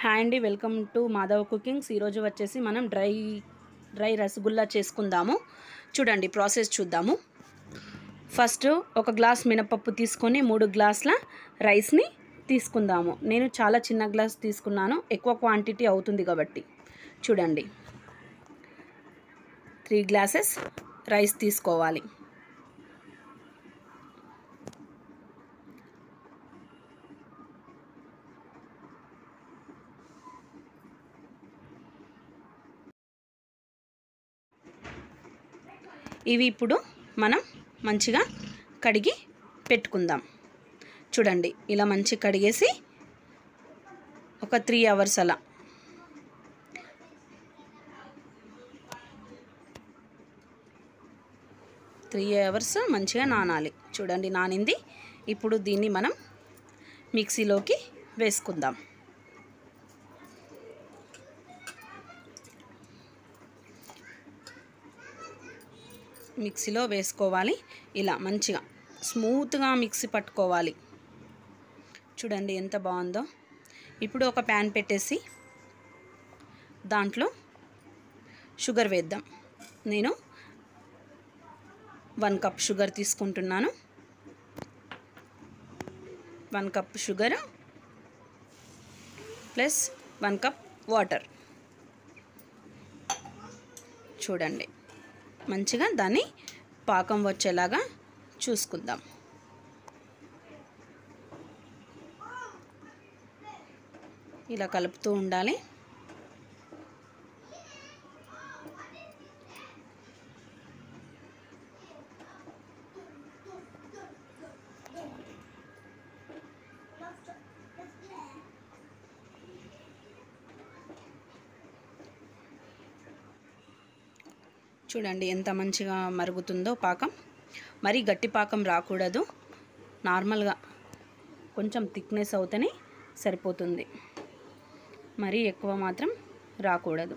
hi అండి welcome to Madhav cookings ఈరోజు వచ్చేసి మనం డ్రై డ్రై రసగుల్లా చేసుకుందాము చూడండి ప్రాసెస్ చూద్దాము ఫస్ట్ ఒక గ్లాస్ మినపప్పు తీసుకొని మూడు గ్లాసుల రైస్ని తీసుకుందాము నేను చాలా చిన్న గ్లాస్ తీసుకున్నాను ఎక్కువ క్వాంటిటీ అవుతుంది కాబట్టి చూడండి త్రీ గ్లాసెస్ రైస్ తీసుకోవాలి ఇవి ఇప్పుడు మనం మంచిగా కడిగి పెట్టుకుందాం చూడండి ఇలా మంచి కడిగేసి ఒక త్రీ అవర్స్ అలా త్రీ అవర్స్ మంచిగా నానాలి చూడండి నానింది ఇప్పుడు దీన్ని మనం మిక్సీలోకి వేసుకుందాం మిక్సీలో వేసుకోవాలి ఇలా మంచిగా స్మూత్గా మిక్సీ పట్టుకోవాలి చూడండి ఎంత బాగుందో ఇప్పుడు ఒక ప్యాన్ పెట్టేసి దాంట్లో షుగర్ వేద్దాం నేను వన్ కప్ షుగర్ తీసుకుంటున్నాను one cup sugar plus one cup water చూడండి మంచిగా దాన్ని పాకం వచ్చేలాగా చూసుకుందాం ఇలా కలుపుతూ ఉండాలి చూడండి ఎంత మంచిగా మరుగుతుందో పాకం మరీ గట్టి పాకం రాకూడదు నార్మల్గా కొంచెం థిక్నెస్ అవుతేనే సరిపోతుంది మరీ ఎక్కువ మాత్రం రాకూడదు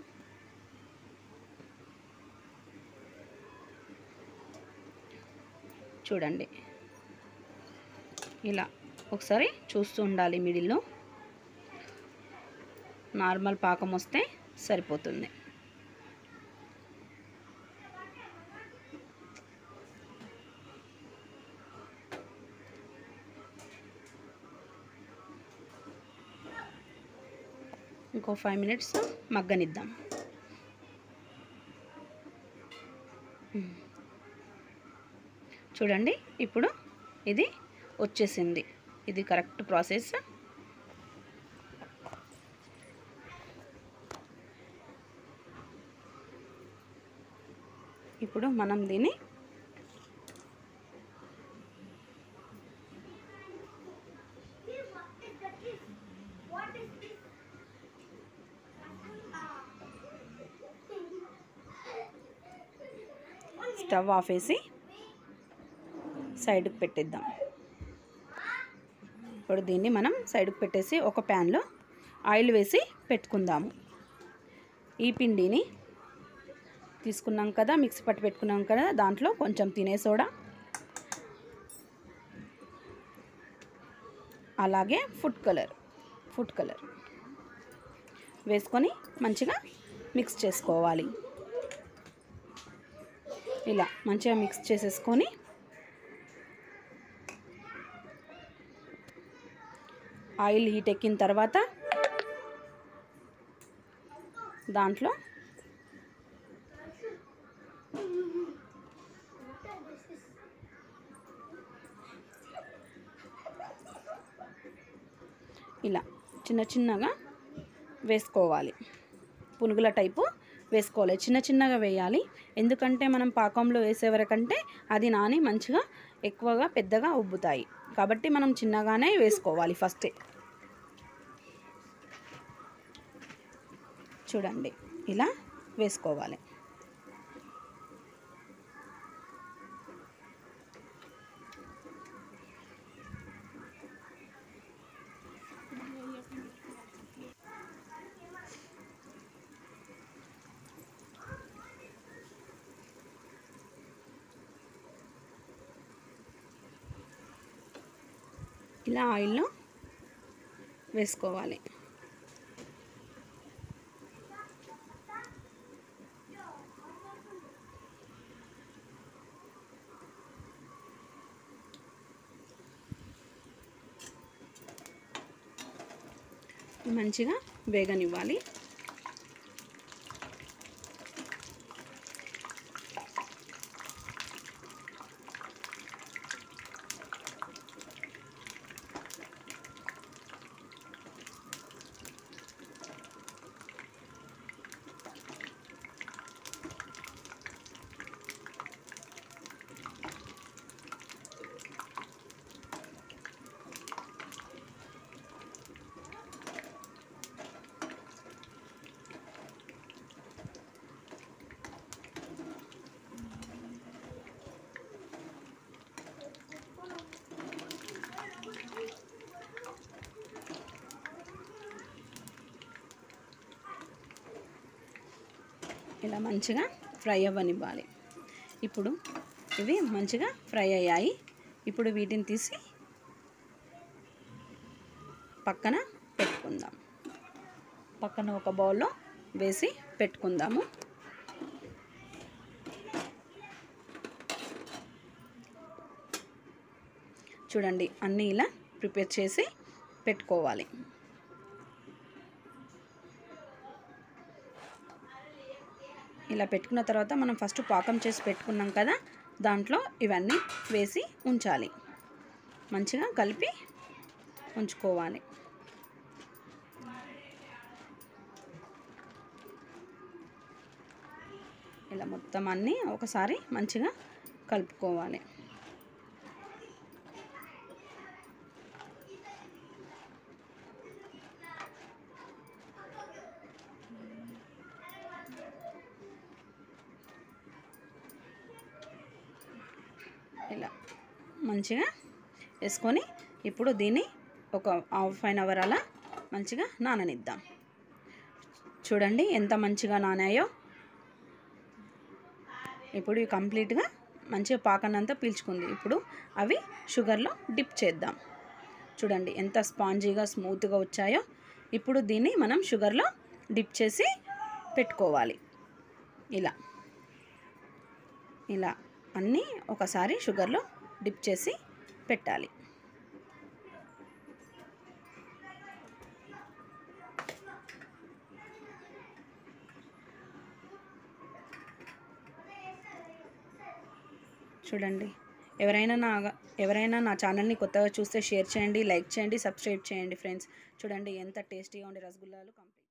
చూడండి ఇలా ఒకసారి చూస్తూ ఉండాలి మిడిల్లో నార్మల్ పాకం వస్తే సరిపోతుంది ఇంకో ఫైవ్ మినిట్స్ మగ్గనిద్దాం చూడండి ఇప్పుడు ఇది వచ్చేసింది ఇది కరెక్ట్ ప్రాసెస్ ఇప్పుడు మనం దీన్ని స్టవ్ ఆఫేసి సైడ్కి పెట్టేద్దాం ఇప్పుడు దీన్ని మనం సైడ్కి పెట్టేసి ఒక ప్యాన్లో ఆయిల్ వేసి పెట్టుకుందాము ఈ పిండిని తీసుకున్నాం కదా మిక్సీ పట్టి పెట్టుకున్నాం కదా దాంట్లో కొంచెం తినే సోడా అలాగే ఫుడ్ కలర్ ఫుడ్ కలర్ వేసుకొని మంచిగా మిక్స్ చేసుకోవాలి ఇలా మంచిగా మిక్స్ చేసేసుకొని ఆయిల్ హీట్ ఎక్కిన తర్వాత దాంట్లో ఇలా చిన్న చిన్నగా వేసుకోవాలి పునుగుల టైపు వేసుకోవాలి చిన్న చిన్నగా వేయాలి ఎందుకంటే మనం పాకంలో వేసేవరకంటే అది నాని మంచిగా ఎక్కువగా పెద్దగా ఉబ్బుతాయి కాబట్టి మనం చిన్నగానే వేసుకోవాలి ఫస్టే చూడండి ఇలా వేసుకోవాలి ఇలా ఆయిల్లో వేసుకోవాలి మంచిగా వేగనివ్వాలి ఇలా మంచిగా ఫ్రై అవ్వనివ్వాలి ఇప్పుడు ఇవి మంచిగా ఫ్రై అయ్యాయి ఇప్పుడు వీటిని తీసి పక్కన పెట్టుకుందాం పక్కన ఒక బౌల్లో వేసి పెట్టుకుందాము చూడండి అన్నీ ఇలా ప్రిపేర్ చేసి పెట్టుకోవాలి ఇలా పెట్టుకున్న తర్వాత మనం ఫస్ట్ పాకం చేసి పెట్టుకున్నాం కదా దాంట్లో ఇవన్నీ వేసి ఉంచాలి మంచిగా కలిపి ఉంచుకోవాలి ఇలా మొత్తం అన్నీ ఒకసారి మంచిగా కలుపుకోవాలి ఇలా మంచిగా వేసుకొని ఇప్పుడు దీన్ని ఒక హాఫ్ అన్ అవర్ అలా మంచిగా నాననిద్దాం చూడండి ఎంత మంచిగా నానాయో ఇప్పుడు ఇవి కంప్లీట్గా మంచిగా పాకనంతా పీల్చుకుంది ఇప్పుడు అవి షుగర్లో డిప్ చేద్దాం చూడండి ఎంత స్పాంజీగా స్మూత్గా వచ్చాయో ఇప్పుడు దీన్ని మనం షుగర్లో డిప్ చేసి పెట్టుకోవాలి ఇలా ఇలా అన్నీ ఒకసారి షుగర్లో డిప్ చేసి పెట్టాలి చూడండి ఎవరైనా నా ఎవరైనా నా ఛానల్ని కొత్తగా చూస్తే షేర్ చేయండి లైక్ చేయండి సబ్స్క్రైబ్ చేయండి ఫ్రెండ్స్ చూడండి ఎంత టేస్టీగా ఉండే రసగుల్లాలు కంప్లీట్